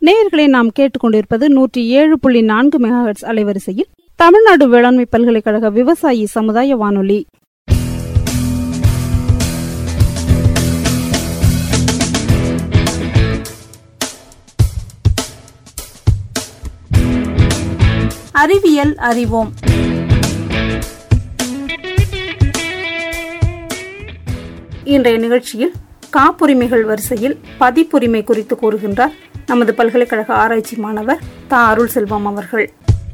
நேயர்களை நாம் கேட்டுக்கொண்டிருப்பது நூற்றி ஏழு புள்ளி நான்கு மெகாஹெட்ஸ் அலைவரிசையில் தமிழ்நாடு வேளாண்மை பல்கலைக்கழக விவசாயி சமுதாய வானொலி அறிவியல் அறிவோம் இன்றைய நிகழ்ச்சியில் காப்புரிமைகள் வரிசையில் பதிப்புரிமை குறித்து கூறுகின்றார் நமது பல்கலைக்கழக ஆராய்ச்சி மாணவர் தா அருள் செல்வம் அவர்கள்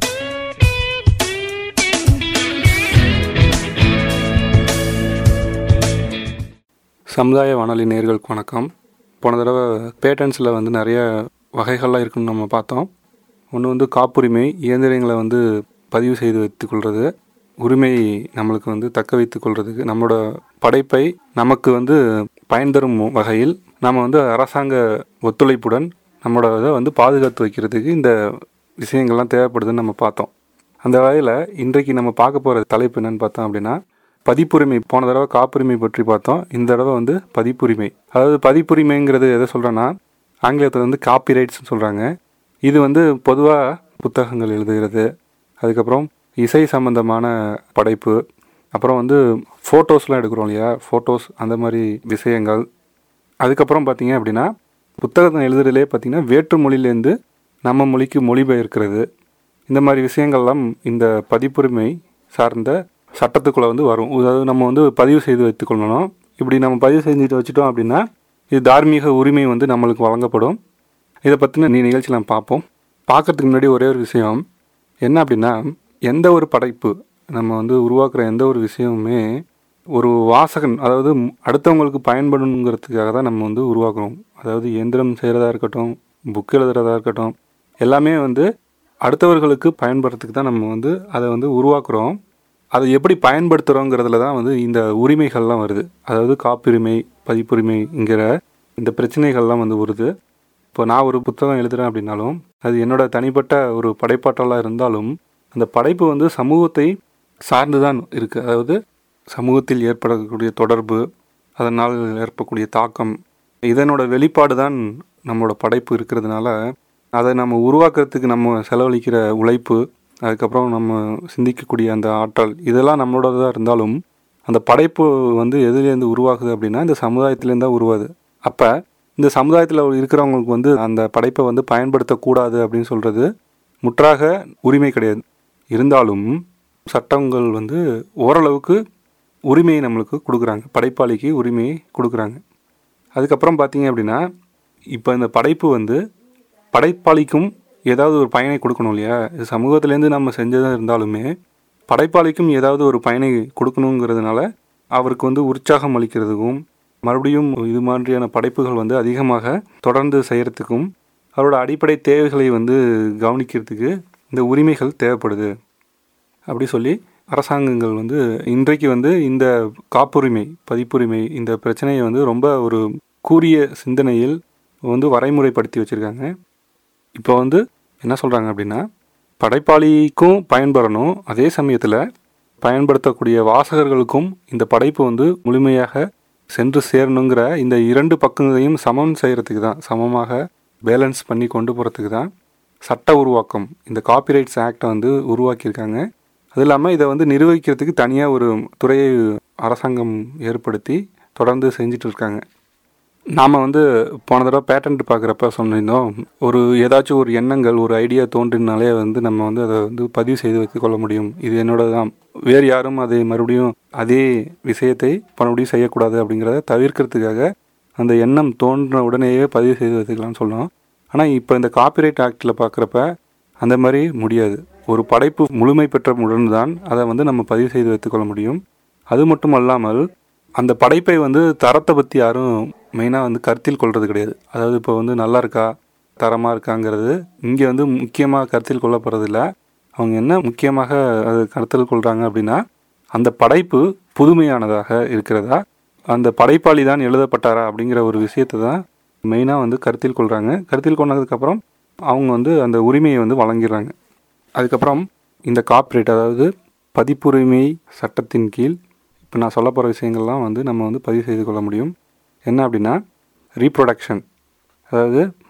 சமுதாய வானொலி நேர்களுக்கு வணக்கம் போன தடவை பேட்டன்ஸில் வந்து நிறைய வகைகள்லாம் இருக்குன்னு நம்ம பார்த்தோம் ஒன்று வந்து காப்புரிமை இயந்திரங்களை வந்து பதிவு செய்து வைத்துக்கொள்வது உரிமை நம்மளுக்கு வந்து தக்க வைத்துக் கொள்றதுக்கு நம்மளோட படைப்பை நமக்கு வந்து பயன் தரும் வகையில் நாம் வந்து அரசாங்க ஒத்துழைப்புடன் நம்மளோட இதை வந்து பாதுகாத்து வைக்கிறதுக்கு இந்த விஷயங்கள்லாம் தேவைப்படுதுன்னு நம்ம பார்த்தோம் அந்த வகையில் இன்றைக்கு நம்ம பார்க்க போகிற தலைப்பு என்னன்னு பார்த்தோம் அப்படின்னா பதிப்புரிமை போன தடவை காப்புரிமை பற்றி பார்த்தோம் இந்த தடவை வந்து பதிப்புரிமை அதாவது பதிப்புரிமைங்கிறது எதை சொல்கிறேன்னா ஆங்கிலத்தில் வந்து காப்பிரைட்ஸ்னு சொல்கிறாங்க இது வந்து பொதுவாக புத்தகங்கள் எழுதுகிறது அதுக்கப்புறம் இசை சம்பந்தமான படைப்பு அப்புறம் வந்து ஃபோட்டோஸ்லாம் எடுக்கிறோம் இல்லையா ஃபோட்டோஸ் அந்த மாதிரி விஷயங்கள் அதுக்கப்புறம் பார்த்தீங்க அப்படின்னா புத்தகத்தை எழுதுறதுலே பார்த்தீங்கன்னா வேற்று மொழியிலேருந்து நம்ம மொழிக்கு மொழிபெயர்க்கிறது இந்த மாதிரி விஷயங்கள்லாம் இந்த பதிப்புரிமை சார்ந்த சட்டத்துக்குள்ளே வந்து வரும் அதாவது நம்ம வந்து பதிவு செய்து வைத்துக்கொள்ளணும் இப்படி நம்ம பதிவு செஞ்சுட்டு வச்சுட்டோம் அப்படின்னா இது தார்மீக உரிமை வந்து நம்மளுக்கு வழங்கப்படும் இதை பற்றின நீ நிகழ்ச்சி நம்ம பார்ப்போம் பார்க்கறதுக்கு முன்னாடி ஒரே ஒரு விஷயம் என்ன அப்படின்னா எந்த ஒரு படைப்பு நம்ம வந்து உருவாக்குற எந்த ஒரு விஷயமுமே ஒரு வாசகன் அதாவது அடுத்தவங்களுக்கு பயன்படணுங்கிறதுக்காக தான் நம்ம வந்து உருவாக்குறோம் அதாவது இயந்திரம் செய்கிறதா இருக்கட்டும் புக் எழுதுறதா இருக்கட்டும் எல்லாமே வந்து அடுத்தவர்களுக்கு பயன்படுறதுக்கு தான் நம்ம வந்து அதை வந்து உருவாக்குறோம் அதை எப்படி பயன்படுத்துகிறோங்கிறதுல தான் வந்து இந்த உரிமைகள்லாம் வருது அதாவது காப்புரிமை பதிப்புரிமைங்கிற இந்த பிரச்சனைகள்லாம் வந்து வருது இப்போ நான் ஒரு புத்தகம் எழுதுகிறேன் அப்படின்னாலும் அது என்னோட தனிப்பட்ட ஒரு படைப்பாற்றலாக இருந்தாலும் அந்த படைப்பு வந்து சமூகத்தை சார்ந்து தான் இருக்குது அதாவது சமூகத்தில் ஏற்படக்கூடிய தொடர்பு அதனால் ஏற்படக்கூடிய தாக்கம் இதனோட வெளிப்பாடு தான் நம்மளோட படைப்பு இருக்கிறதுனால அதை நம்ம உருவாக்குறதுக்கு நம்ம செலவழிக்கிற உழைப்பு அதுக்கப்புறம் நம்ம சிந்திக்கக்கூடிய அந்த ஆற்றல் இதெல்லாம் நம்மளோடதாக இருந்தாலும் அந்த படைப்பு வந்து எதுலேருந்து உருவாகுது அப்படின்னா இந்த சமுதாயத்துலேருந்து தான் உருவாது அப்போ இந்த சமுதாயத்தில் இருக்கிறவங்களுக்கு வந்து அந்த படைப்பை வந்து பயன்படுத்தக்கூடாது அப்படின்னு சொல்கிறது முற்றாக உரிமை கிடையாது இருந்தாலும் சட்டங்கள் வந்து ஓரளவுக்கு உரிமையை நம்மளுக்கு கொடுக்குறாங்க படைப்பாளிக்கு உரிமையை கொடுக்குறாங்க அதுக்கப்புறம் பார்த்தீங்க அப்படின்னா இப்போ இந்த படைப்பு வந்து படைப்பாளிக்கும் ஏதாவது ஒரு பயனை கொடுக்கணும் இல்லையா இது சமூகத்திலேருந்து நம்ம செஞ்சதாக இருந்தாலுமே படைப்பாளிக்கும் ஏதாவது ஒரு பயனை கொடுக்கணுங்கிறதுனால அவருக்கு வந்து உற்சாகம் அளிக்கிறதுக்கும் மறுபடியும் இது மாதிரியான படைப்புகள் வந்து அதிகமாக தொடர்ந்து செய்கிறதுக்கும் அவரோட அடிப்படை தேவைகளை வந்து கவனிக்கிறதுக்கு இந்த உரிமைகள் தேவைப்படுது அப்படி சொல்லி அரசாங்கங்கள் வந்து இன்றைக்கு வந்து இந்த காப்புரிமை பதிப்புரிமை இந்த பிரச்சனையை வந்து ரொம்ப ஒரு கூரிய சிந்தனையில் வந்து வரைமுறைப்படுத்தி வச்சுருக்காங்க இப்போ வந்து என்ன சொல்கிறாங்க அப்படின்னா படைப்பாளிக்கும் பயன்பெறணும் அதே சமயத்தில் பயன்படுத்தக்கூடிய வாசகர்களுக்கும் இந்த படைப்பு வந்து முழுமையாக சென்று சேரணுங்கிற இந்த இரண்டு பக்கங்களையும் சமம் செய்கிறதுக்கு தான் சமமாக பேலன்ஸ் பண்ணி கொண்டு போகிறதுக்கு தான் சட்ட உருவாக்கம் இந்த காப்பிரைட்ஸ் ஆக்டை வந்து உருவாக்கியிருக்காங்க அது இல்லாமல் இதை வந்து நிர்வகிக்கிறதுக்கு தனியாக ஒரு துறையை அரசாங்கம் ஏற்படுத்தி தொடர்ந்து செஞ்சுட்டு இருக்காங்க நாம் வந்து போன தடவை பேட்டன்ட் பார்க்குறப்ப சொன்னிருந்தோம் ஒரு ஏதாச்சும் ஒரு எண்ணங்கள் ஒரு ஐடியா தோன்றினாலே வந்து நம்ம வந்து அதை வந்து பதிவு செய்து வைத்துக்கொள்ள முடியும் இது என்னோட தான் வேறு யாரும் அதை மறுபடியும் அதே விஷயத்தை மறுபடியும் செய்யக்கூடாது அப்படிங்கிறத தவிர்க்கிறதுக்காக அந்த எண்ணம் தோன்றின உடனேயே பதிவு செய்து வைத்துக்கலாம்னு சொல்லலாம் ஆனால் இப்போ இந்த காப்பிரைட் ஆக்டில் பார்க்குறப்ப அந்த மாதிரி முடியாது ஒரு படைப்பு முழுமை பெற்ற உடன் தான் அதை வந்து நம்ம பதிவு செய்து வைத்துக்கொள்ள முடியும் அது மட்டும் அல்லாமல் அந்த படைப்பை வந்து தரத்தை பற்றி யாரும் மெயினாக வந்து கருத்தில் கொள்வது கிடையாது அதாவது இப்போ வந்து நல்லா இருக்கா தரமாக இருக்காங்கிறது இங்கே வந்து முக்கியமாக கருத்தில் கொள்ளப்படுறதில்ல அவங்க என்ன முக்கியமாக அது கருத்தில் கொள்கிறாங்க அப்படின்னா அந்த படைப்பு புதுமையானதாக இருக்கிறதா அந்த படைப்பாளி தான் எழுதப்பட்டாரா அப்படிங்கிற ஒரு விஷயத்தை தான் மெயினாக வந்து கருத்தில் கொள்கிறாங்க கருத்தில் கொண்டதுக்கப்புறம் அவங்க வந்து அந்த உரிமையை வந்து வழங்கிடுறாங்க அதுக்கப்புறம் இந்த காப்ரேட் அதாவது பதிப்புரிமை சட்டத்தின் கீழ் இப்போ நான் சொல்ல போகிற விஷயங்கள்லாம் வந்து நம்ம வந்து பதிவு செய்து கொள்ள முடியும் என்ன அப்படின்னா ரீப்ரொடக்ஷன் அதாவது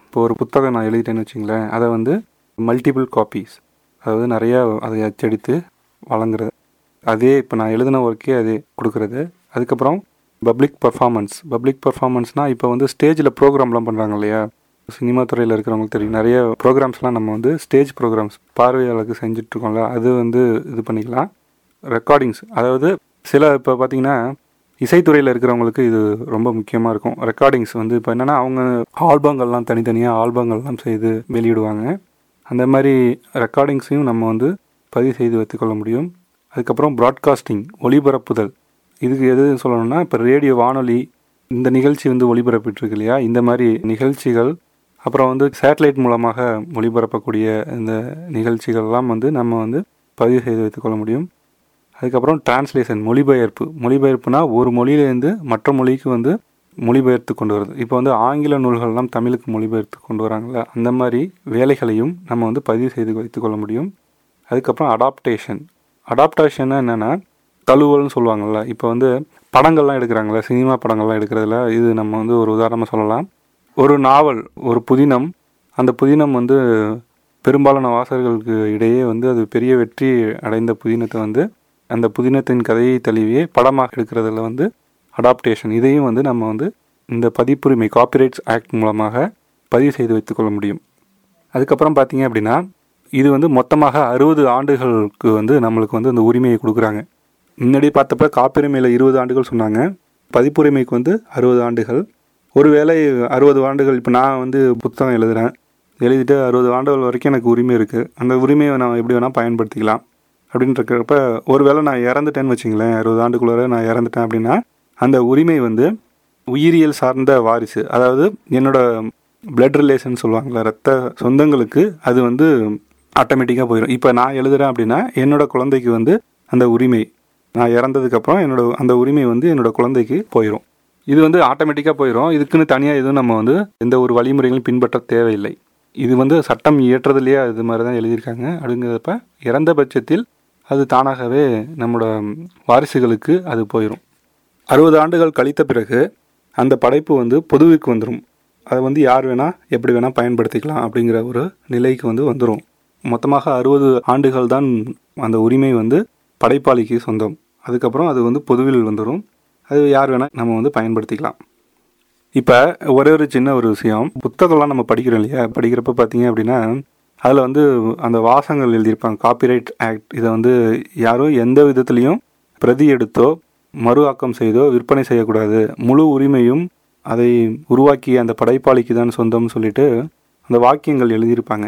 இப்போ ஒரு புத்தகம் நான் எழுதிட்டேன்னு வச்சுங்களேன் அதை வந்து மல்டிபிள் காப்பீஸ் அதாவது நிறையா அதை அச்சடித்து வழங்குறது அதே இப்போ நான் எழுதின ஒர்க்கே அதே கொடுக்குறது அதுக்கப்புறம் பப்ளிக் பர்ஃபார்மன்ஸ் பப்ளிக் பர்ஃபார்மன்ஸ்னால் இப்போ வந்து ஸ்டேஜில் ப்ரோக்ராம்லாம் பண்ணுறாங்க இல்லையா சினிமா துறையில் இருக்கிறவங்களுக்கு தெரியும் நிறைய ப்ரோக்ராம்ஸ்லாம் நம்ம வந்து ஸ்டேஜ் ப்ரோக்ராம்ஸ் பார்வையாளருக்கு செஞ்சிட்ருக்கோம்ல அது வந்து இது பண்ணிக்கலாம் ரெக்கார்டிங்ஸ் அதாவது சில இப்போ பார்த்தீங்கன்னா இசைத்துறையில் இருக்கிறவங்களுக்கு இது ரொம்ப முக்கியமாக இருக்கும் ரெக்கார்டிங்ஸ் வந்து இப்போ என்னென்னா அவங்க ஆல்பங்கள்லாம் தனித்தனியாக ஆல்பங்கள்லாம் செய்து வெளியிடுவாங்க அந்த மாதிரி ரெக்கார்டிங்ஸையும் நம்ம வந்து பதிவு செய்து வைத்துக்கொள்ள முடியும் அதுக்கப்புறம் ப்ராட்காஸ்டிங் ஒளிபரப்புதல் இதுக்கு எது சொல்லணும்னா இப்போ ரேடியோ வானொலி இந்த நிகழ்ச்சி வந்து ஒளிபரப்பிட்டு இல்லையா இந்த மாதிரி நிகழ்ச்சிகள் அப்புறம் வந்து சேட்டலைட் மூலமாக ஒளிபரப்பக்கூடிய இந்த நிகழ்ச்சிகள்லாம் வந்து நம்ம வந்து பதிவு செய்து வைத்துக்கொள்ள முடியும் அதுக்கப்புறம் டிரான்ஸ்லேஷன் மொழிபெயர்ப்பு மொழிபெயர்ப்புனா ஒரு மொழியிலேருந்து மற்ற மொழிக்கு வந்து மொழிபெயர்த்து கொண்டு வருது இப்போ வந்து ஆங்கில நூல்கள்லாம் தமிழுக்கு மொழிபெயர்த்து கொண்டு வராங்கல்ல அந்த மாதிரி வேலைகளையும் நம்ம வந்து பதிவு செய்து வைத்துக்கொள்ள முடியும் அதுக்கப்புறம் அடாப்டேஷன் அடாப்டேஷன்னா என்னென்னா தழுவல்னு சொல்லுவாங்கள்ல இப்போ வந்து படங்கள்லாம் எடுக்கிறாங்கல்ல சினிமா படங்கள்லாம் எடுக்கிறதுல இது நம்ம வந்து ஒரு உதாரணமாக சொல்லலாம் ஒரு நாவல் ஒரு புதினம் அந்த புதினம் வந்து பெரும்பாலான வாசகர்களுக்கு இடையே வந்து அது பெரிய வெற்றி அடைந்த புதினத்தை வந்து அந்த புதினத்தின் கதையை தழுவியே படமாக எடுக்கிறதுல வந்து அடாப்டேஷன் இதையும் வந்து நம்ம வந்து இந்த பதிப்புரிமை காப்பிரைட்ஸ் ஆக்ட் மூலமாக பதிவு செய்து வைத்துக்கொள்ள முடியும் அதுக்கப்புறம் பார்த்தீங்க அப்படின்னா இது வந்து மொத்தமாக அறுபது ஆண்டுகளுக்கு வந்து நம்மளுக்கு வந்து அந்த உரிமையை கொடுக்குறாங்க முன்னாடி பார்த்தப்ப காப்புரிமையில் இருபது ஆண்டுகள் சொன்னாங்க பதிப்புரிமைக்கு வந்து அறுபது ஆண்டுகள் ஒருவேளை அறுபது ஆண்டுகள் இப்போ நான் வந்து புத்தகம் எழுதுகிறேன் எழுதிட்டு அறுபது ஆண்டுகள் வரைக்கும் எனக்கு உரிமை இருக்குது அந்த உரிமையை நான் எப்படி வேணால் பயன்படுத்திக்கலாம் அப்படின்றப்ப ஒருவேளை நான் இறந்துட்டேன்னு வச்சுங்களேன் அறுபது ஆண்டுக்குள்ளார நான் இறந்துட்டேன் அப்படின்னா அந்த உரிமை வந்து உயிரியல் சார்ந்த வாரிசு அதாவது என்னோட பிளட் ரிலேஷன் சொல்லுவாங்கள்ல ரத்த சொந்தங்களுக்கு அது வந்து ஆட்டோமேட்டிக்காக போயிடும் இப்போ நான் எழுதுகிறேன் அப்படின்னா என்னோட குழந்தைக்கு வந்து அந்த உரிமை நான் இறந்ததுக்கப்புறம் என்னோட அந்த உரிமை வந்து என்னோட குழந்தைக்கு போயிடும் இது வந்து ஆட்டோமேட்டிக்காக போயிடும் இதுக்குன்னு தனியாக எதுவும் நம்ம வந்து எந்த ஒரு வழிமுறைகளும் பின்பற்ற தேவையில்லை இது வந்து சட்டம் இயற்றதுலேயே இது மாதிரி தான் எழுதியிருக்காங்க அப்படிங்கிறப்ப இறந்த பட்சத்தில் அது தானாகவே நம்மளோட வாரிசுகளுக்கு அது போயிடும் அறுபது ஆண்டுகள் கழித்த பிறகு அந்த படைப்பு வந்து பொதுவிற்கு வந்துடும் அதை வந்து யார் வேணால் எப்படி வேணால் பயன்படுத்திக்கலாம் அப்படிங்கிற ஒரு நிலைக்கு வந்து வந்துடும் மொத்தமாக அறுபது ஆண்டுகள் தான் அந்த உரிமை வந்து படைப்பாளிக்கு சொந்தம் அதுக்கப்புறம் அது வந்து பொதுவில் வந்துடும் அது யார் வேணால் நம்ம வந்து பயன்படுத்திக்கலாம் இப்போ ஒரே ஒரு சின்ன ஒரு விஷயம் புத்தகம்லாம் நம்ம படிக்கிறோம் இல்லையா படிக்கிறப்ப பார்த்தீங்க அப்படின்னா அதில் வந்து அந்த வாசங்கள் எழுதியிருப்பாங்க காப்பிரைட் ஆக்ட் இதை வந்து யாரும் எந்த விதத்துலேயும் பிரதி எடுத்தோ மறு ஆக்கம் செய்தோ விற்பனை செய்யக்கூடாது முழு உரிமையும் அதை உருவாக்கிய அந்த படைப்பாளிக்கு தான் சொந்தம்னு சொல்லிட்டு அந்த வாக்கியங்கள் எழுதியிருப்பாங்க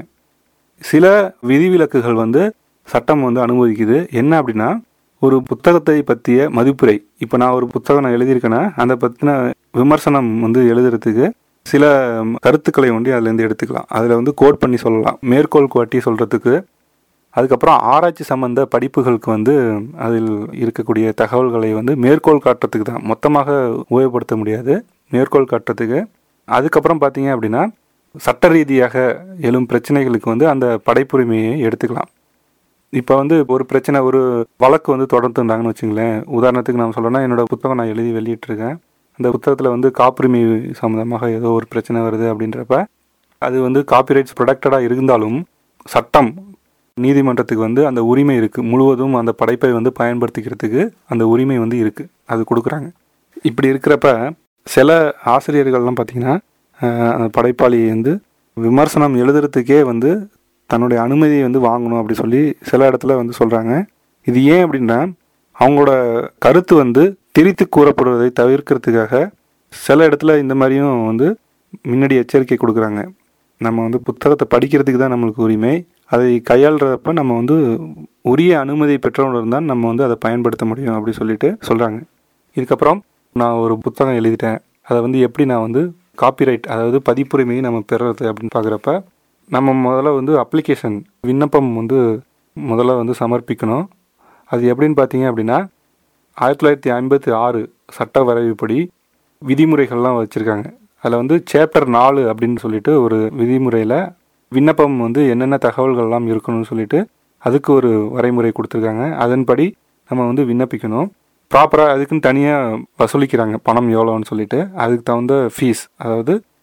சில விதிவிலக்குகள் வந்து சட்டம் வந்து அனுமதிக்குது என்ன அப்படின்னா ஒரு புத்தகத்தை பற்றிய மதிப்புரை இப்போ நான் ஒரு புத்தகம் நான் எழுதியிருக்கேன்னா அதை பற்றின விமர்சனம் வந்து எழுதுறதுக்கு சில கருத்துக்களை ஒண்டி அதுலேருந்து எடுத்துக்கலாம் அதில் வந்து கோட் பண்ணி சொல்லலாம் மேற்கோள் காட்டி சொல்கிறதுக்கு அதுக்கப்புறம் ஆராய்ச்சி சம்பந்த படிப்புகளுக்கு வந்து அதில் இருக்கக்கூடிய தகவல்களை வந்து மேற்கோள் காட்டுறதுக்கு தான் மொத்தமாக உபயோகப்படுத்த முடியாது மேற்கோள் காட்டுறதுக்கு அதுக்கப்புறம் பார்த்தீங்க அப்படின்னா சட்ட ரீதியாக எழும் பிரச்சனைகளுக்கு வந்து அந்த படைப்புரிமையை எடுத்துக்கலாம் இப்போ வந்து ஒரு பிரச்சனை ஒரு வழக்கு வந்து தொடர்ந்துருந்தாங்கன்னு வச்சுங்களேன் உதாரணத்துக்கு நான் சொல்லணும்னா என்னோட புத்தகம் நான் எழுதி வெளியிட்டிருக்கேன் அந்த புத்தகத்தில் வந்து காப்புரிமை சம்மந்தமாக ஏதோ ஒரு பிரச்சனை வருது அப்படின்றப்ப அது வந்து காப்பிரைட்ஸ் ப்ரொடக்டடாக இருந்தாலும் சட்டம் நீதிமன்றத்துக்கு வந்து அந்த உரிமை இருக்குது முழுவதும் அந்த படைப்பை வந்து பயன்படுத்திக்கிறதுக்கு அந்த உரிமை வந்து இருக்குது அது கொடுக்குறாங்க இப்படி இருக்கிறப்ப சில ஆசிரியர்கள்லாம் பார்த்திங்கன்னா அந்த படைப்பாளி வந்து விமர்சனம் எழுதுறதுக்கே வந்து தன்னுடைய அனுமதியை வந்து வாங்கணும் அப்படி சொல்லி சில இடத்துல வந்து சொல்கிறாங்க இது ஏன் அப்படின்னா அவங்களோட கருத்து வந்து திரித்து கூறப்படுவதை தவிர்க்கிறதுக்காக சில இடத்துல இந்த மாதிரியும் வந்து முன்னாடி எச்சரிக்கை கொடுக்குறாங்க நம்ம வந்து புத்தகத்தை படிக்கிறதுக்கு தான் நம்மளுக்கு உரிமை அதை கையாளுறப்ப நம்ம வந்து உரிய அனுமதி பெற்றவுடன் தான் நம்ம வந்து அதை பயன்படுத்த முடியும் அப்படி சொல்லிட்டு சொல்கிறாங்க இதுக்கப்புறம் நான் ஒரு புத்தகம் எழுதிட்டேன் அதை வந்து எப்படி நான் வந்து காப்பிரைட் அதாவது பதிப்புரிமையை நம்ம பெறுறது அப்படின்னு பார்க்குறப்ப நம்ம முதல்ல வந்து அப்ளிகேஷன் விண்ணப்பம் வந்து முதல்ல வந்து சமர்ப்பிக்கணும் அது எப்படின்னு பார்த்தீங்க அப்படின்னா ஆயிரத்தி தொள்ளாயிரத்தி ஐம்பத்தி ஆறு சட்ட வரைவுப்படி விதிமுறைகள்லாம் வச்சுருக்காங்க அதில் வந்து சேப்டர் நாலு அப்படின்னு சொல்லிட்டு ஒரு விதிமுறையில் விண்ணப்பம் வந்து என்னென்ன தகவல்கள்லாம் இருக்கணும்னு சொல்லிட்டு அதுக்கு ஒரு வரைமுறை கொடுத்துருக்காங்க அதன்படி நம்ம வந்து விண்ணப்பிக்கணும் ப்ராப்பராக அதுக்குன்னு தனியாக வசூலிக்கிறாங்க பணம் எவ்வளோன்னு சொல்லிட்டு அதுக்கு தகுந்த ஃபீஸ் அதாவது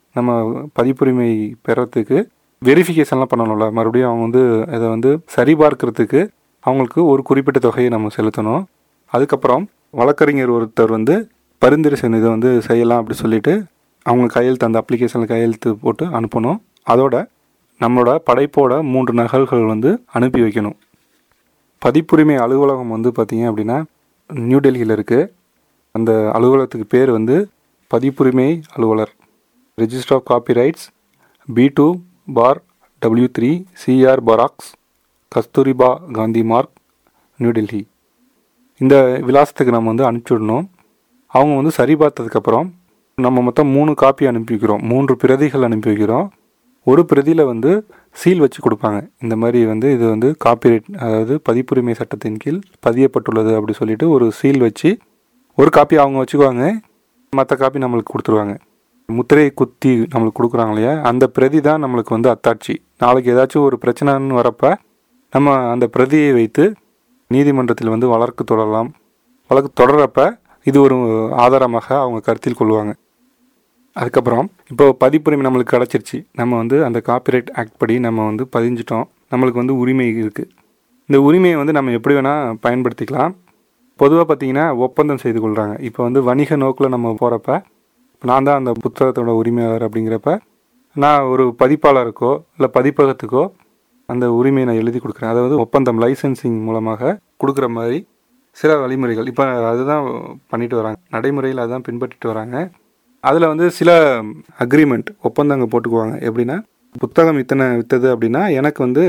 நம்ம பதிப்புரிமை பெறத்துக்கு வெரிஃபிகேஷன்லாம் பண்ணணும்ல மறுபடியும் அவங்க வந்து அதை வந்து சரிபார்க்கறதுக்கு அவங்களுக்கு ஒரு குறிப்பிட்ட தொகையை நம்ம செலுத்தணும் அதுக்கப்புறம் வழக்கறிஞர் ஒருத்தர் வந்து பரிந்துரை செய்யணும் இதை வந்து செய்யலாம் அப்படி சொல்லிட்டு அவங்க கையெழுத்து அந்த அப்ளிகேஷனில் கையெழுத்து போட்டு அனுப்பணும் அதோட நம்மளோட படைப்போட மூன்று நகல்கள் வந்து அனுப்பி வைக்கணும் பதிப்புரிமை அலுவலகம் வந்து பார்த்தீங்க அப்படின்னா நியூ டெல்லியில் இருக்குது அந்த அலுவலகத்துக்கு பேர் வந்து பதிப்புரிமை அலுவலர் register of copyrights B two bar W three CR barracks Kasturba Gandhi Marg New Delhi இந்த விலாசத்துக்கு நம்ம வந்து அனுப்பிச்சி விடணும் அவங்க வந்து சரி பார்த்ததுக்கப்புறம் நம்ம மொத்தம் மூணு காப்பி அனுப்பி வைக்கிறோம் மூன்று பிரதிகள் அனுப்பி வைக்கிறோம் ஒரு பிரதியில் வந்து சீல் வச்சு கொடுப்பாங்க இந்த மாதிரி வந்து இது வந்து காப்பிரைட் அதாவது பதிப்புரிமை சட்டத்தின் கீழ் பதியப்பட்டுள்ளது அப்படி சொல்லிட்டு ஒரு சீல் வச்சு ஒரு காப்பி அவங்க வச்சுக்குவாங்க மற்ற காப்பி நம்மளுக்கு கொடுத்துருவாங்க முத்திரை குத்தி நம்மளுக்கு கொடுக்குறாங்க இல்லையா அந்த பிரதி தான் நம்மளுக்கு வந்து அத்தாட்சி நாளைக்கு ஏதாச்சும் ஒரு பிரச்சனைன்னு வரப்ப நம்ம அந்த பிரதியை வைத்து நீதிமன்றத்தில் வந்து வழக்கு தொடரலாம் வழக்கு தொடர்றப்ப இது ஒரு ஆதாரமாக அவங்க கருத்தில் கொள்வாங்க அதுக்கப்புறம் இப்போ பதிப்புரிமை நம்மளுக்கு கிடச்சிருச்சு நம்ம வந்து அந்த காப்பிரைட் ஆக்ட் படி நம்ம வந்து பதிஞ்சிட்டோம் நம்மளுக்கு வந்து உரிமை இருக்குது இந்த உரிமையை வந்து நம்ம எப்படி வேணால் பயன்படுத்திக்கலாம் பொதுவாக பார்த்தீங்கன்னா ஒப்பந்தம் செய்து கொள்கிறாங்க இப்போ வந்து வணிக நோக்கில் நம்ம போகிறப்ப நான் தான் அந்த புத்தகத்தோட உரிமையாளர் அப்படிங்கிறப்ப நான் ஒரு பதிப்பாளருக்கோ இல்லை பதிப்பகத்துக்கோ அந்த உரிமையை நான் எழுதி கொடுக்குறேன் அதாவது ஒப்பந்தம் லைசன்சிங் மூலமாக கொடுக்குற மாதிரி சில வழிமுறைகள் இப்போ அதுதான் பண்ணிட்டு வராங்க நடைமுறையில் அதுதான் பின்பற்றிட்டு வராங்க அதில் வந்து சில அக்ரிமெண்ட் ஒப்பந்தங்க போட்டுக்குவாங்க எப்படின்னா புத்தகம் இத்தனை விற்றது அப்படின்னா எனக்கு வந்து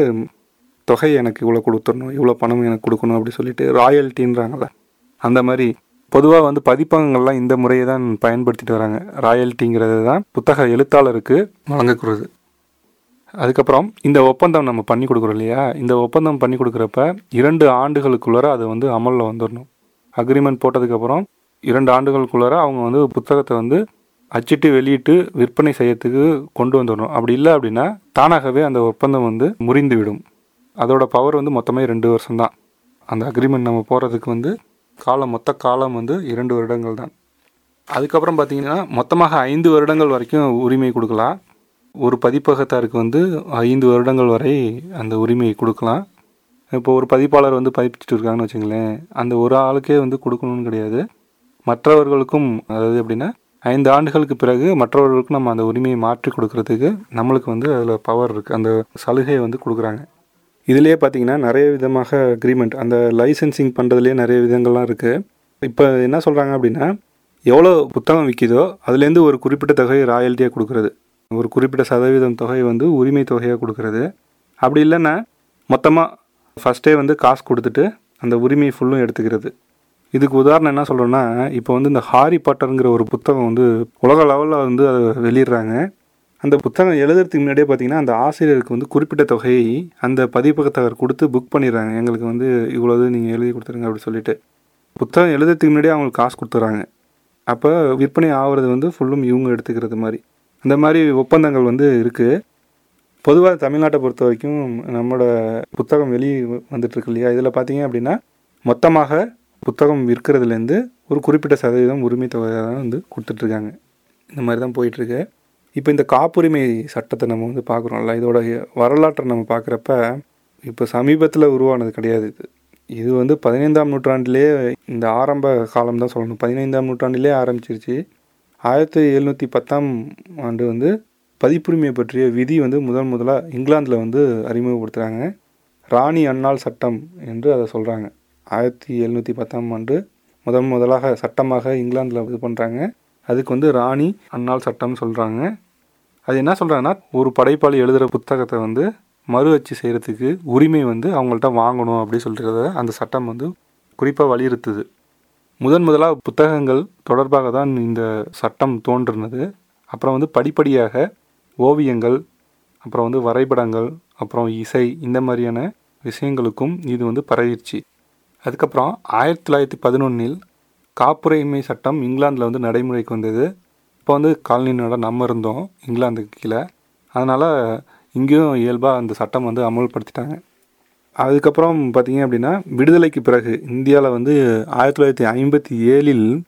தொகை எனக்கு இவ்வளோ கொடுத்துடணும் இவ்வளோ பணம் எனக்கு கொடுக்கணும் அப்படி சொல்லிட்டு ராயல்ட்டின்றாங்கல்ல அந்த மாதிரி பொதுவாக வந்து பதிப்பகங்கள்லாம் இந்த முறையை தான் பயன்படுத்திட்டு வராங்க ராயல்ட்டிங்கிறது தான் புத்தக எழுத்தாளருக்கு வழங்கக்கூடாது அதுக்கப்புறம் இந்த ஒப்பந்தம் நம்ம பண்ணி கொடுக்குறோம் இல்லையா இந்த ஒப்பந்தம் பண்ணி கொடுக்குறப்ப இரண்டு ஆண்டுகளுக்குள்ளார அது வந்து அமலில் வந்துடணும் அக்ரிமெண்ட் போட்டதுக்கப்புறம் இரண்டு ஆண்டுகளுக்குள்ளார அவங்க வந்து புத்தகத்தை வந்து அச்சிட்டு வெளியிட்டு விற்பனை செய்யறதுக்கு கொண்டு வந்துடணும் அப்படி இல்லை அப்படின்னா தானாகவே அந்த ஒப்பந்தம் வந்து முறிந்து விடும் அதோட பவர் வந்து மொத்தமே ரெண்டு வருஷம்தான் அந்த அக்ரிமெண்ட் நம்ம போகிறதுக்கு வந்து காலம் மொத்த காலம் வந்து இரண்டு வருடங்கள் தான் அதுக்கப்புறம் பார்த்தீங்கன்னா மொத்தமாக ஐந்து வருடங்கள் வரைக்கும் உரிமை கொடுக்கலாம் ஒரு பதிப்பகத்தாருக்கு வந்து ஐந்து வருடங்கள் வரை அந்த உரிமையை கொடுக்கலாம் இப்போ ஒரு பதிப்பாளர் வந்து பதிப்பிச்சுட்டு இருக்காங்கன்னு வச்சுங்களேன் அந்த ஒரு ஆளுக்கே வந்து கொடுக்கணும்னு கிடையாது மற்றவர்களுக்கும் அதாவது எப்படின்னா ஐந்து ஆண்டுகளுக்கு பிறகு மற்றவர்களுக்கும் நம்ம அந்த உரிமையை மாற்றி கொடுக்கறதுக்கு நம்மளுக்கு வந்து அதில் பவர் இருக்குது அந்த சலுகையை வந்து கொடுக்குறாங்க இதுலேயே பார்த்தீங்கன்னா நிறைய விதமாக அக்ரிமெண்ட் அந்த லைசன்சிங் பண்ணுறதுலேயே நிறைய விதங்கள்லாம் இருக்குது இப்போ என்ன சொல்கிறாங்க அப்படின்னா எவ்வளோ புத்தகம் விற்கிதோ அதுலேருந்து ஒரு குறிப்பிட்ட தொகையை ராயல்ட்டியாக கொடுக்குறது ஒரு குறிப்பிட்ட சதவீதம் தொகை வந்து உரிமை தொகையாக கொடுக்குறது அப்படி இல்லைன்னா மொத்தமாக ஃபஸ்ட்டே வந்து காசு கொடுத்துட்டு அந்த உரிமையை ஃபுல்லும் எடுத்துக்கிறது இதுக்கு உதாரணம் என்ன சொல்கிறோன்னா இப்போ வந்து இந்த ஹாரி பாட்டருங்கிற ஒரு புத்தகம் வந்து உலக லெவலில் வந்து அதை வெளியிடுறாங்க அந்த புத்தகம் எழுதுறதுக்கு முன்னாடியே பார்த்தீங்கன்னா அந்த ஆசிரியருக்கு வந்து குறிப்பிட்ட தொகையை அந்த பதிப்பகத்தவர் கொடுத்து புக் பண்ணிடுறாங்க எங்களுக்கு வந்து இவ்வளோது நீங்கள் எழுதி கொடுத்துருங்க அப்படி சொல்லிட்டு புத்தகம் எழுதுறதுக்கு முன்னாடியே அவங்களுக்கு காசு கொடுத்துட்றாங்க அப்போ விற்பனை ஆகிறது வந்து ஃபுல்லும் இவங்க எடுத்துக்கிறது மாதிரி இந்த மாதிரி ஒப்பந்தங்கள் வந்து இருக்குது பொதுவாக தமிழ்நாட்டை பொறுத்த வரைக்கும் நம்மளோட புத்தகம் வெளியே வந்துட்டுருக்கு இல்லையா இதில் பார்த்தீங்க அப்படின்னா மொத்தமாக புத்தகம் விற்கிறதுலேருந்து ஒரு குறிப்பிட்ட சதவீதம் உரிமை தொகையை தான் வந்து கொடுத்துட்ருக்காங்க இந்த மாதிரி தான் போயிட்டுருக்கு இப்போ இந்த காப்புரிமை சட்டத்தை நம்ம வந்து பார்க்குறோம்ல இதோட வரலாற்றை நம்ம பார்க்குறப்ப இப்போ சமீபத்தில் உருவானது கிடையாது இது இது வந்து பதினைந்தாம் நூற்றாண்டிலே இந்த ஆரம்ப காலம் தான் சொல்லணும் பதினைந்தாம் நூற்றாண்டிலே ஆரம்பிச்சிருச்சு ஆயிரத்தி எழுநூற்றி பத்தாம் ஆண்டு வந்து பதிப்புரிமை பற்றிய விதி வந்து முதல் முதலாக இங்கிலாந்தில் வந்து அறிமுகப்படுத்துகிறாங்க ராணி அன்னாள் சட்டம் என்று அதை சொல்கிறாங்க ஆயிரத்தி எழுநூற்றி பத்தாம் ஆண்டு முதன் முதலாக சட்டமாக இங்கிலாந்தில் இது பண்ணுறாங்க அதுக்கு வந்து ராணி அன்னாள் சட்டம்னு சொல்கிறாங்க அது என்ன சொல்கிறாங்கன்னா ஒரு படைப்பாளி எழுதுகிற புத்தகத்தை வந்து மறு அச்சு செய்கிறதுக்கு உரிமை வந்து அவங்கள்ட்ட வாங்கணும் அப்படி சொல்கிறத அந்த சட்டம் வந்து குறிப்பாக வலியுறுத்துது முதன் முதலாக புத்தகங்கள் தொடர்பாக தான் இந்த சட்டம் தோன்றுனது அப்புறம் வந்து படிப்படியாக ஓவியங்கள் அப்புறம் வந்து வரைபடங்கள் அப்புறம் இசை இந்த மாதிரியான விஷயங்களுக்கும் இது வந்து பரவிடுச்சு அதுக்கப்புறம் ஆயிரத்தி தொள்ளாயிரத்தி பதினொன்றில் காப்புரிமை சட்டம் இங்கிலாந்தில் வந்து நடைமுறைக்கு வந்தது இப்போ வந்து காலனி நாட நம்ம இருந்தோம் இங்கிலாந்துக்கு கீழே அதனால் இங்கேயும் இயல்பாக அந்த சட்டம் வந்து அமல்படுத்திட்டாங்க அதுக்கப்புறம் பார்த்தீங்க அப்படின்னா விடுதலைக்கு பிறகு இந்தியாவில் வந்து ஆயிரத்தி தொள்ளாயிரத்தி ஐம்பத்தி ஏழில்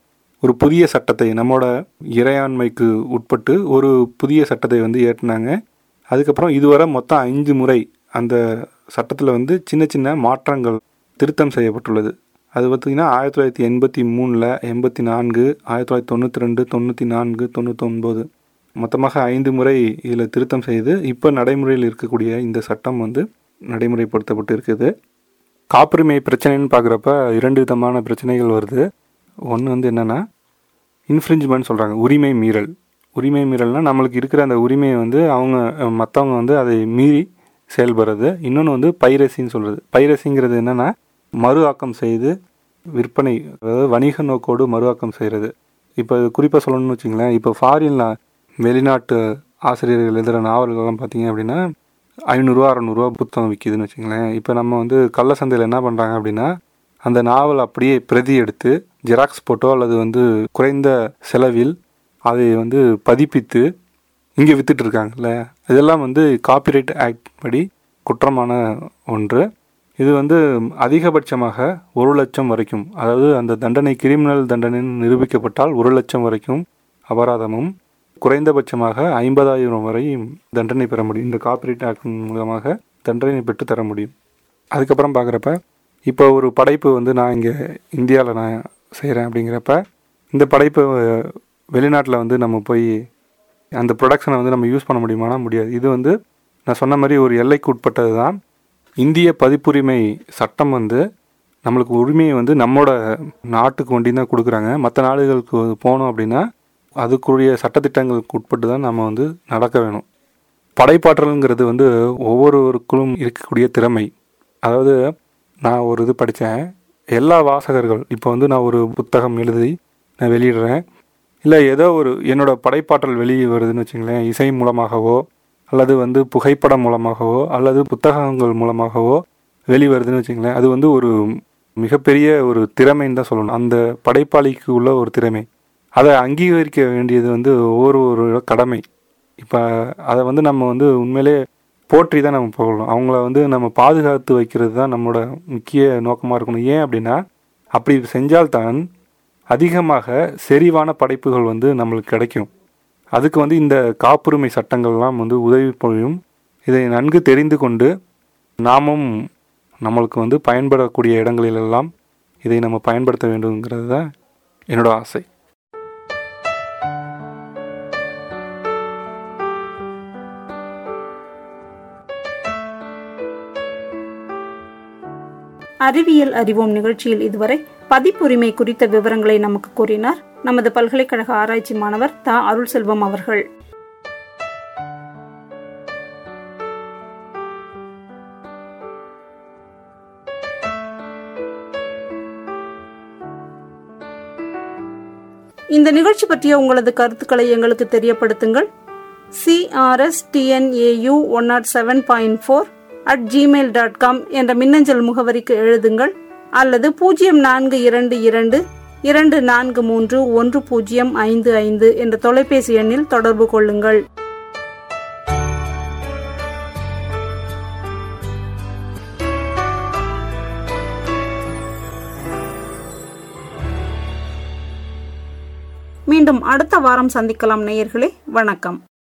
ஒரு புதிய சட்டத்தை நம்மளோட இறையாண்மைக்கு உட்பட்டு ஒரு புதிய சட்டத்தை வந்து ஏற்றினாங்க அதுக்கப்புறம் இதுவரை மொத்தம் ஐந்து முறை அந்த சட்டத்தில் வந்து சின்ன சின்ன மாற்றங்கள் திருத்தம் செய்யப்பட்டுள்ளது அது பார்த்திங்கன்னா ஆயிரத்தி தொள்ளாயிரத்தி எண்பத்தி மூணில் எண்பத்தி நான்கு ஆயிரத்தி தொள்ளாயிரத்தி தொண்ணூற்றி ரெண்டு தொண்ணூற்றி நான்கு தொண்ணூத்தொன்பது மொத்தமாக ஐந்து முறை இதில் திருத்தம் செய்து இப்போ நடைமுறையில் இருக்கக்கூடிய இந்த சட்டம் வந்து நடைமுறைப்படுத்தப்பட்டு இருக்குது காப்புரிமை பிரச்சனைன்னு பார்க்குறப்ப இரண்டு விதமான பிரச்சனைகள் வருது ஒன்று வந்து என்னென்னா இன்ஃப்ரிஞ்ச்மெண்ட் சொல்கிறாங்க உரிமை மீறல் உரிமை மீறல்னால் நம்மளுக்கு இருக்கிற அந்த உரிமையை வந்து அவங்க மற்றவங்க வந்து அதை மீறி செயல்படுறது இன்னொன்று வந்து பைரசின்னு சொல்கிறது பைரசிங்கிறது என்னென்னா மறு ஆக்கம் செய்து விற்பனை அதாவது வணிக நோக்கோடு மறு ஆக்கம் செய்கிறது இப்போ குறிப்பாக சொல்லணும்னு வச்சிங்களேன் இப்போ ஃபாரின்ல வெளிநாட்டு ஆசிரியர்கள் எழுதுகிற நாவல்கள்லாம் பார்த்தீங்க அப்படின்னா ஐநூறுரூவா அறநூறுவா புத்தகம் விற்கிதுன்னு வச்சுங்களேன் இப்போ நம்ம வந்து கள்ள சந்தையில் என்ன பண்ணுறாங்க அப்படின்னா அந்த நாவல் அப்படியே பிரதி எடுத்து ஜெராக்ஸ் போட்டோ அல்லது வந்து குறைந்த செலவில் அதை வந்து பதிப்பித்து இங்கே வித்துட்டு இருக்காங்கல்ல இதெல்லாம் வந்து காப்பிரைட் ஆக்ட் படி குற்றமான ஒன்று இது வந்து அதிகபட்சமாக ஒரு லட்சம் வரைக்கும் அதாவது அந்த தண்டனை கிரிமினல் தண்டனை நிரூபிக்கப்பட்டால் ஒரு லட்சம் வரைக்கும் அபராதமும் குறைந்தபட்சமாக ஐம்பதாயிரம் வரை தண்டனை பெற முடியும் இந்த காப்பிரைட் ஆக்ட் மூலமாக தண்டனை பெற்று தர முடியும் அதுக்கப்புறம் பார்க்குறப்ப இப்போ ஒரு படைப்பு வந்து நான் இங்கே இந்தியாவில் நான் செய்கிறேன் அப்படிங்கிறப்ப இந்த படைப்பு வெளிநாட்டில் வந்து நம்ம போய் அந்த ப்ரொடக்ஷனை வந்து நம்ம யூஸ் பண்ண முடியுமானா முடியாது இது வந்து நான் சொன்ன மாதிரி ஒரு எல்லைக்கு உட்பட்டது தான் இந்திய பதிப்புரிமை சட்டம் வந்து நம்மளுக்கு உரிமையை வந்து நம்மளோட நாட்டுக்கு ஒண்டி தான் கொடுக்குறாங்க மற்ற நாடுகளுக்கு போனோம் அப்படின்னா அதுக்குரிய சட்டத்திட்டங்களுக்கு உட்பட்டு தான் நம்ம வந்து நடக்க வேணும் படைப்பாற்றல்ங்கிறது வந்து ஒவ்வொருவருக்குள்ளும் இருக்கக்கூடிய திறமை அதாவது நான் ஒரு இது படித்தேன் எல்லா வாசகர்கள் இப்போ வந்து நான் ஒரு புத்தகம் எழுதி நான் வெளியிடுறேன் இல்லை ஏதோ ஒரு என்னோட படைப்பாற்றல் வெளியே வருதுன்னு வச்சுங்களேன் இசை மூலமாகவோ அல்லது வந்து புகைப்படம் மூலமாகவோ அல்லது புத்தகங்கள் மூலமாகவோ வெளிவருதுன்னு வச்சுங்களேன் அது வந்து ஒரு மிகப்பெரிய ஒரு திறமைன்னு தான் சொல்லணும் அந்த படைப்பாளிக்கு உள்ள ஒரு திறமை அதை அங்கீகரிக்க வேண்டியது வந்து ஒவ்வொரு கடமை இப்போ அதை வந்து நம்ம வந்து உண்மையிலே போற்றி தான் நம்ம போகணும் அவங்கள வந்து நம்ம பாதுகாத்து வைக்கிறது தான் நம்மளோட முக்கிய நோக்கமாக இருக்கணும் ஏன் அப்படின்னா அப்படி செஞ்சால்தான் அதிகமாக செறிவான படைப்புகள் வந்து நம்மளுக்கு கிடைக்கும் அதுக்கு வந்து இந்த காப்புரிமை சட்டங்கள்லாம் வந்து உதவி புரியும் இதை நன்கு தெரிந்து கொண்டு நாமும் நம்மளுக்கு வந்து பயன்படக்கூடிய இடங்களிலெல்லாம் இதை நம்ம பயன்படுத்த வேண்டுங்கிறது தான் என்னோட ஆசை அறிவியல் அறிவோம் நிகழ்ச்சியில் இதுவரை பதிப்புரிமை குறித்த விவரங்களை நமக்கு கூறினார் நமது பல்கலைக்கழக ஆராய்ச்சி மாணவர் தா அருள் செல்வம் அவர்கள் இந்த நிகழ்ச்சி பற்றிய உங்களது கருத்துக்களை எங்களுக்கு தெரியப்படுத்துங்கள் CRS TNAU one nought seven point four at Gmail dot com என்ற மின்னஞ்சல் முகவரிக்கு எழுதுங்கள் அல்லது பூஜ்ஜியம் நான்கு இரண்டு இரண்டு இரண்டு நான்கு மூன்று ஒன்று பூஜ்ஜியம் ஐந்து ஐந்து என்ற தொலைபேசி எண்ணில் தொடர்பு கொள்ளுங்கள் மீண்டும் அடுத்த வாரம் சந்திக்கலாம் நேயர்களே வணக்கம்